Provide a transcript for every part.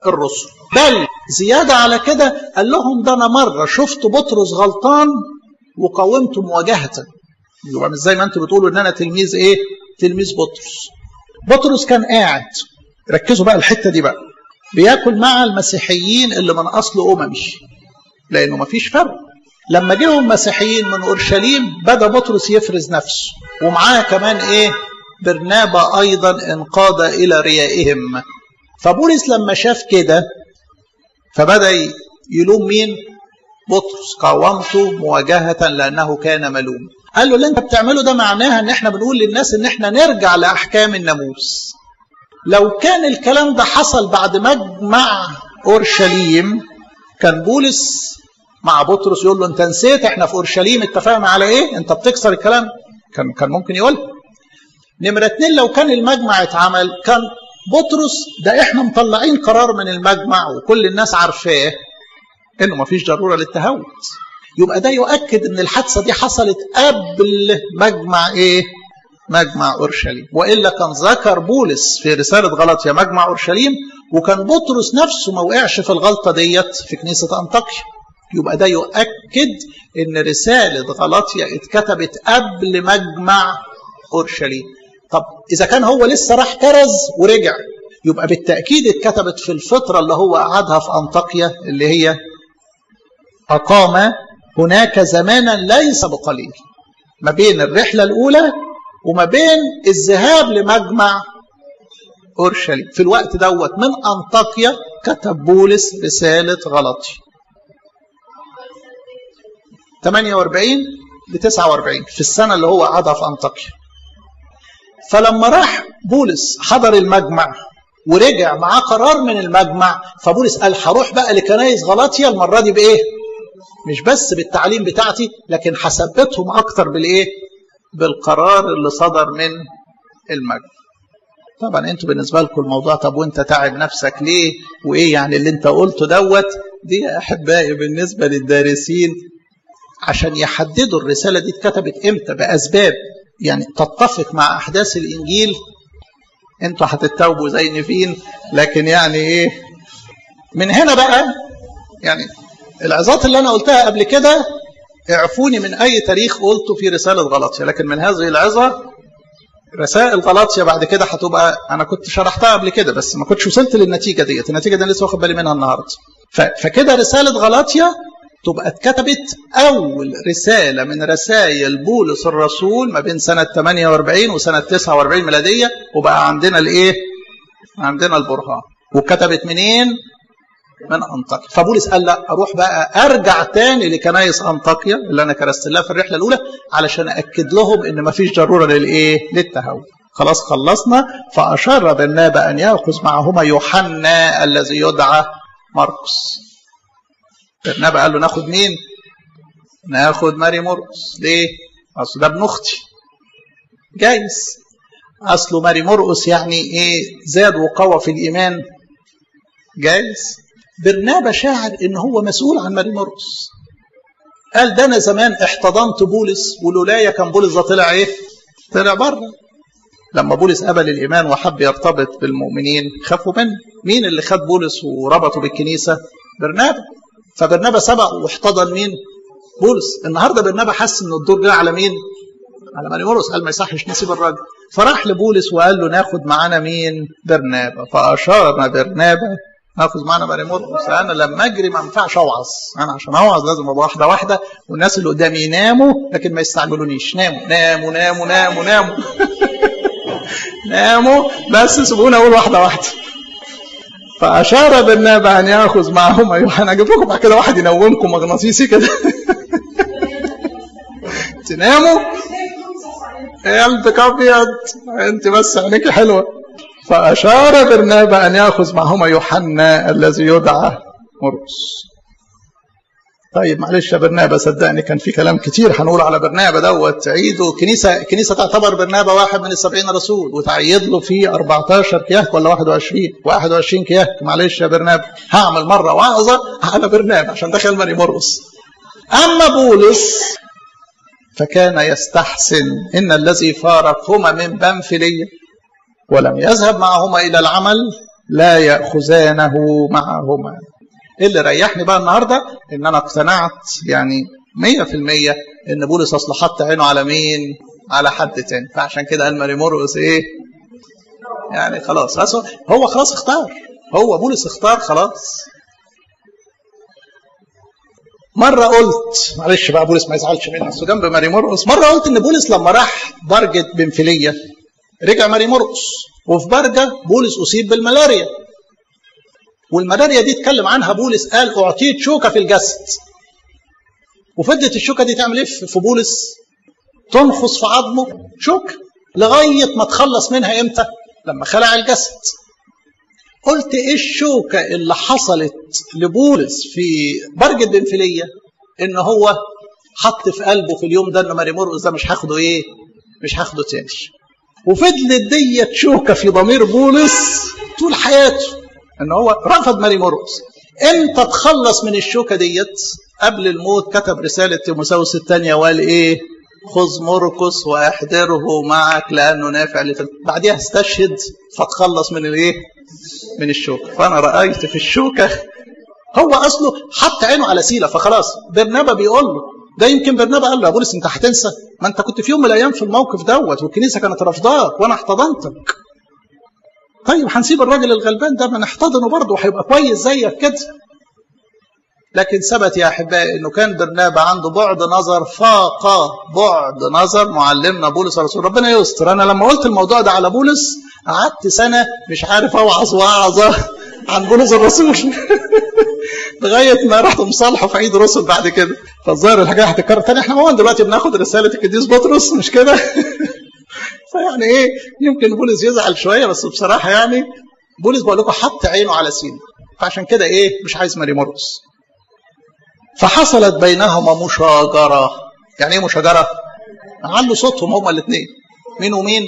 الرسل بل زيادة على كده قال لهم ده أنا مرة شفت بطرس غلطان وقاومت مواجهة يبقى مش زي ما انتوا بتقولوا ان انا تلميذ ايه تلميذ بطرس بطرس كان قاعد ركزوا بقى الحته دي بقى بياكل مع المسيحيين اللي من اصل اممي لانه ما فيش فرق لما جيهم مسيحيين من اورشليم بدا بطرس يفرز نفسه ومعاه كمان ايه برنابا ايضا انقاد الى ريائهم فبولس لما شاف كده فبدا يلوم مين بطرس قاومته مواجهه لانه كان ملوم قال له اللي انت بتعمله ده معناها ان احنا بنقول للناس ان احنا نرجع لاحكام الناموس لو كان الكلام ده حصل بعد مجمع اورشليم كان بولس مع بطرس يقول له انت نسيت احنا في اورشليم اتفقنا على ايه انت بتكسر الكلام كان كان ممكن يقول نمرة اتنين لو كان المجمع اتعمل كان بطرس ده احنا مطلعين قرار من المجمع وكل الناس عارفاه انه مفيش ضروره للتهاوت يبقى ده يؤكد ان الحادثه دي حصلت قبل مجمع ايه مجمع اورشليم والا كان ذكر بولس في رساله غلطيا مجمع اورشليم وكان بطرس نفسه ما وقعش في الغلطه ديت في كنيسه انطاكيا يبقى ده يؤكد ان رساله غلطيا اتكتبت قبل مجمع اورشليم طب اذا كان هو لسه راح كرز ورجع يبقى بالتاكيد اتكتبت في الفتره اللي هو قعدها في انطاكيا اللي هي اقام هناك زمانا ليس بقليل ما بين الرحله الاولى وما بين الذهاب لمجمع اورشليم في الوقت دوت من انطاكيا كتب بولس رساله غلطي 48 ل 49 في السنه اللي هو قعدها في انطاكيا فلما راح بولس حضر المجمع ورجع معاه قرار من المجمع فبولس قال هروح بقى لكنايس غلاطيا المره دي بايه؟ مش بس بالتعليم بتاعتي لكن هثبتهم اكتر بالايه؟ بالقرار اللي صدر من المجمع. طبعا انتوا بالنسبه لكم الموضوع طب وانت تعب نفسك ليه؟ وايه يعني اللي انت قلته دوت؟ دي يا احبائي بالنسبه للدارسين عشان يحددوا الرساله دي اتكتبت امتى باسباب يعني تتفق مع احداث الانجيل انتوا هتتوبوا زي نفين لكن يعني ايه من هنا بقى يعني العظات اللي انا قلتها قبل كده اعفوني من اي تاريخ قلته في رساله غلطيا لكن من هذه العظه رسائل غلطيا بعد كده هتبقى انا كنت شرحتها قبل كده بس ما كنتش وصلت للنتيجه ديت النتيجه دي لسه واخد بالي منها النهارده فكده رساله غلطيا تبقى اتكتبت أول رسالة من رسائل بولس الرسول ما بين سنة 48 وسنة 49 ميلادية وبقى عندنا الإيه؟ عندنا البرهان وكتبت منين؟ من أنطاكيا فبولس قال لا أروح بقى أرجع تاني لكنايس أنطاكيا اللي أنا كرست لها في الرحلة الأولى علشان أكد لهم إن مفيش ضرورة للإيه؟ للتهاون خلاص خلصنا فأشار برنابا أن يأخذ معهما يوحنا الذي يدعى مرقس برنابا قال له ناخد مين؟ ناخد ماري مرقس ليه؟ اصل ده ابن اختي جايز اصله ماري مرقس يعني ايه زاد وقوى في الايمان جايز برنابا شاعر ان هو مسؤول عن ماري مرقس قال ده انا زمان احتضنت بولس ولولايا كان بولس ده طلع ايه؟ طلع بره لما بولس قبل الايمان وحب يرتبط بالمؤمنين خافوا منه مين اللي خد بولس وربطه بالكنيسه؟ برنابا فبرنابا سبق واحتضن مين؟ بولس النهارده برنابا حس ان الدور جه على مين؟ على ماري مرقس قال ما يصحش نسيب الراجل فراح لبولس وقال له ناخد معانا مين؟ برنابا فاشار برنابا ناخذ معانا ماري مرقس انا لما اجري ما ينفعش اوعظ انا عشان اوعظ لازم ابقى واحده واحده والناس اللي قدامي يناموا لكن ما يستعجلونيش ناموا ناموا ناموا ناموا ناموا ناموا بس سيبونا اقول واحده واحده فأشار بالنابع أن يأخذ معهما يوحنا أجيب لكم بعد كده واحد ينومكم مغناطيسي كده تناموا يا قلبك أبيض أنت بس عينيك حلوة فأشار برنابا أن يأخذ معهما يوحنا الذي يدعى مرقس طيب معلش يا برنابا صدقني كان في كلام كتير هنقول على برنابا دوت عيده كنيسه كنيسه تعتبر برنابا واحد من السبعين رسول وتعيد له في 14 كياك ولا 21 21 كياك معلش يا برنابا هعمل مره وعظه على برنابا عشان دخل ماري مرقس اما بولس فكان يستحسن ان الذي فارقهما من بنفليه ولم يذهب معهما الى العمل لا يأخذانه معهما اللي ريحني بقى النهاردة ان انا اقتنعت يعني مية في المية ان بولس اصل حط عينه على مين على حد تاني فعشان كده قال ماري مرقس ايه يعني خلاص هو خلاص اختار هو بولس اختار خلاص مرة قلت معلش بقى بولس ما يزعلش مني اصل جنب ماري مرقس مرة قلت ان بولس لما راح برجة بنفلية رجع ماري مرقس وفي برجة بولس أصيب بالملاريا والملاريا دي اتكلم عنها بولس قال أعطيت شوكة في الجسد وفضلت الشوكة دي تعمل ايه في بولس تنخص في عظمه شوكة لغاية ما تخلص منها امتى لما خلع الجسد قلت ايه الشوكة اللي حصلت لبولس في برجة بنفلية ان هو حط في قلبه في اليوم ده ان ماري مرقس ده مش هاخده ايه مش هاخده تاني وفضلت ديت شوكة في ضمير بولس طول حياته ان هو رفض ماري مرقس امتى تخلص من الشوكة ديت قبل الموت كتب رسالة تيموساوس الثانية وقال ايه خذ مرقس واحضره معك لانه نافع لتل... بعديها استشهد فتخلص من الايه من الشوكة فانا رأيت في الشوكة هو اصله حط عينه على سيلة فخلاص برنابا بيقول له ده يمكن برنابا قال له يا بولس انت هتنسى ما انت كنت في يوم من الايام في الموقف دوت والكنيسه كانت رافضاك وانا احتضنتك طيب هنسيب الراجل الغلبان ده ما نحتضنه برضه وهيبقى كويس زيك كده لكن ثبت يا احبائي انه كان برنابا عنده بعد نظر فاق بعد نظر معلمنا بولس الرسول ربنا يستر انا لما قلت الموضوع ده على بولس قعدت سنه مش عارف اوعظ وعظه عن بولس الرسول لغايه ما رحت مصالحه في عيد رسل بعد كده فالظاهر الحاجه هتتكرر تاني احنا هو دلوقتي بناخد رساله القديس بطرس مش كده فيعني ايه يمكن بولس يزعل شويه بس بصراحه يعني بولس بقول لكم حط عينه على سين فعشان كده ايه مش عايز ماري مرقس فحصلت بينهما مشاجره يعني ايه مشاجره؟ علوا صوتهم هما الاثنين مين ومين؟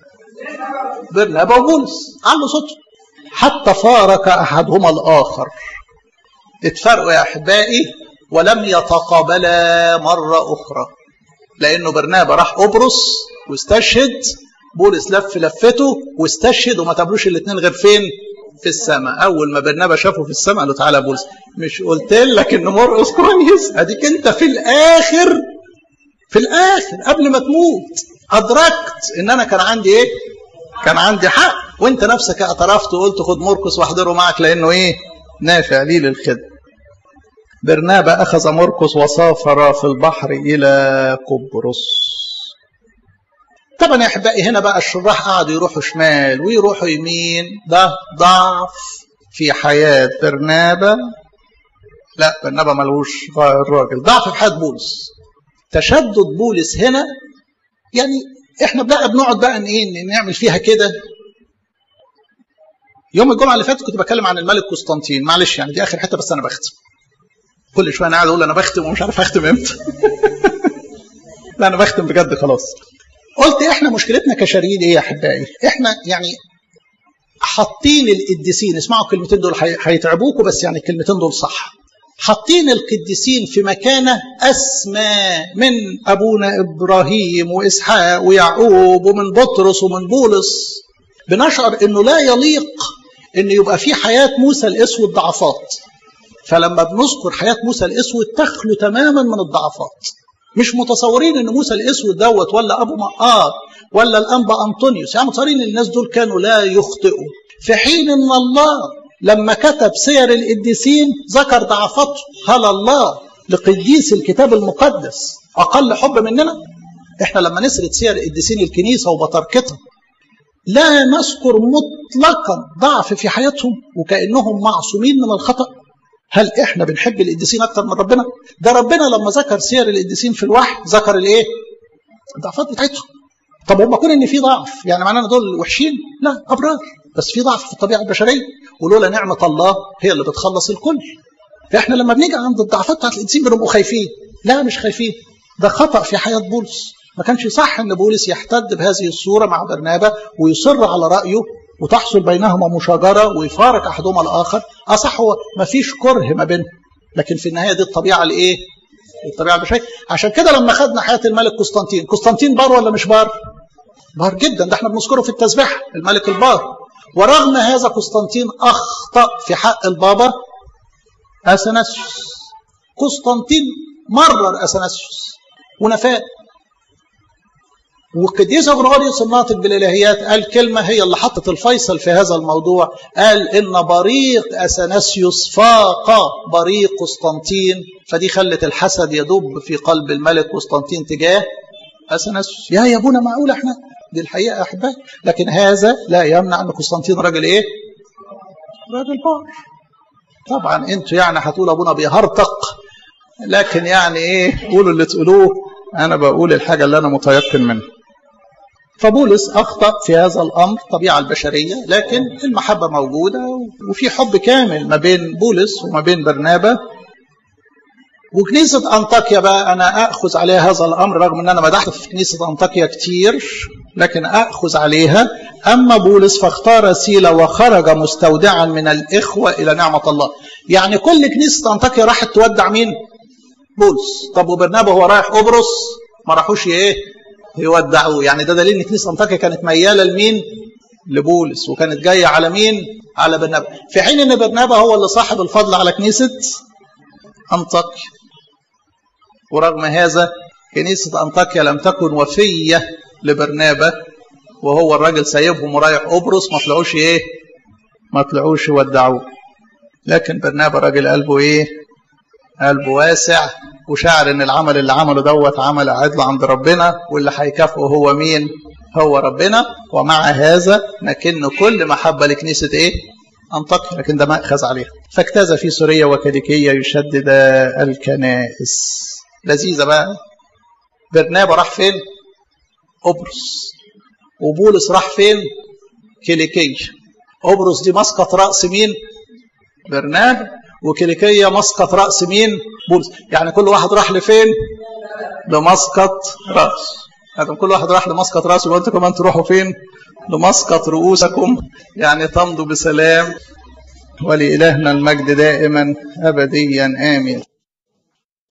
برنابا وبولس علوا صوتهم حتى فارق احدهما الاخر اتفرقوا يا احبائي ولم يتقابلا مره اخرى لانه برنابا راح قبرص واستشهد بولس لف لفته واستشهد وما تقابلوش الاثنين غير فين؟ في السماء اول ما برنابا شافه في السماء قال له تعالى بولس مش قلت لك ان مرقس كويس اديك انت في الاخر في الاخر قبل ما تموت ادركت ان انا كان عندي ايه كان عندي حق وانت نفسك اعترفت وقلت خد مرقس واحضره معك لانه ايه نافع لي للخدمه برنابا اخذ مرقس وسافر في البحر الى قبرص طبعا يا احبائي هنا بقى الشراح قعدوا يروحوا شمال ويروحوا يمين ده ضعف في حياه برنابا لا برنابا ملوش الراجل ضعف في حياه بولس تشدد بولس هنا يعني احنا بقى بنقعد بقى ايه نعمل فيها كده يوم الجمعه اللي فاتت كنت بتكلم عن الملك قسطنطين معلش يعني دي اخر حته بس انا بختم كل شويه انا قاعد اقول انا بختم ومش عارف اختم امتى لا انا بختم بجد خلاص قلت احنا مشكلتنا كشريد ايه يا احبائي احنا يعني حاطين القديسين اسمعوا الكلمتين دول هيتعبوكوا بس يعني الكلمتين دول صح حاطين القديسين في مكانة أسمى من أبونا إبراهيم وإسحاق ويعقوب ومن بطرس ومن بولس بنشعر أنه لا يليق أن يبقى في حياة موسى الأسود ضعفات فلما بنذكر حياة موسى الأسود تخلو تماما من الضعفات مش متصورين ان موسى الاسود دوت ولا ابو مقار ولا الانبا انطونيوس يعني متصورين الناس دول كانوا لا يخطئوا في حين ان الله لما كتب سير القديسين ذكر ضعفاته هل الله لقديس الكتاب المقدس اقل حب مننا احنا لما نسرد سير القديسين الكنيسه وبطركتها لا نذكر مطلقا ضعف في حياتهم وكانهم معصومين من الخطأ هل احنا بنحب القديسين اكتر من ربنا ده ربنا لما ذكر سير القديسين في الوحي ذكر الايه الضعفات بتاعتهم طب هم كون ان في ضعف يعني معناه ان دول وحشين لا ابرار بس في ضعف في الطبيعه البشريه ولولا نعمه الله هي اللي بتخلص الكل فاحنا لما بنيجي عند الضعفات بتاعت القديسين بنبقوا خايفين لا مش خايفين ده خطا في حياه بولس ما كانش صح ان بولس يحتد بهذه الصوره مع برنابا ويصر على رايه وتحصل بينهما مشاجره ويفارق احدهما الاخر اصح هو ما فيش كره ما بينهم لكن في النهايه دي الطبيعه الايه؟ الطبيعه البشريه عشان كده لما خدنا حياه الملك قسطنطين قسطنطين بار ولا مش بار؟ بار جدا ده احنا بنذكره في التسبيح الملك البار ورغم هذا قسطنطين أخطأ في حق البابا أثناسيوس قسطنطين مرر أثناسيوس ونفاه وقديس غرغوريوس الناطق بالالهيات قال كلمه هي اللي حطت الفيصل في هذا الموضوع قال ان بريق اثناسيوس فاق بريق قسطنطين فدي خلت الحسد يدب في قلب الملك قسطنطين تجاه اثناسيوس يا يا ابونا معقول احنا دي الحقيقه احبائي لكن هذا لا يمنع ان قسطنطين راجل ايه؟ راجل بار طبعا انتوا يعني هتقول ابونا بيهرطق لكن يعني ايه قولوا اللي تقولوه انا بقول الحاجه اللي انا متيقن منها فبولس اخطا في هذا الامر الطبيعه البشريه لكن المحبه موجوده وفي حب كامل ما بين بولس وما بين برنابا وكنيسه انطاكيا بقى انا اخذ عليها هذا الامر رغم ان انا مدحت في كنيسه انطاكيا كتير لكن اخذ عليها اما بولس فاختار سيلا وخرج مستودعا من الاخوه الى نعمه الله يعني كل كنيسه انطاكيا راحت تودع مين بولس طب وبرنابا هو رايح قبرص ما راحوش ايه يودعوه يعني ده دليل ان كنيسه انطاكيا كانت مياله لمين لبولس وكانت جايه على مين على برنابا في حين ان برنابا هو اللي صاحب الفضل على كنيسه انطاكيا ورغم هذا كنيسه انطاكيا لم تكن وفيه لبرنابا وهو الراجل سايبهم ورايح قبرص ما طلعوش ايه ما طلعوش يودعوه لكن برنابا راجل قلبه ايه قلبه واسع وشعر ان العمل اللي عمله دوت عمل عدل عند ربنا واللي هيكافئه هو مين هو ربنا ومع هذا نكن كل محبه لكنيسه ايه انطاكيا لكن ده ماخذ عليها فاجتاز في سوريا وكليكيه يشدد الكنائس لذيذه بقى برنابا راح فين قبرص وبولس راح فين كيليكيه قبرص دي مسقط راس مين برنابا وكيليكيه مسقط راس مين بولس يعني كل واحد راح لفين لمسقط راس هذا كل واحد راح لمسقط راسه وانتم كمان تروحوا فين لمسقط رؤوسكم يعني تمضوا بسلام ولإلهنا المجد دائما أبديا آمين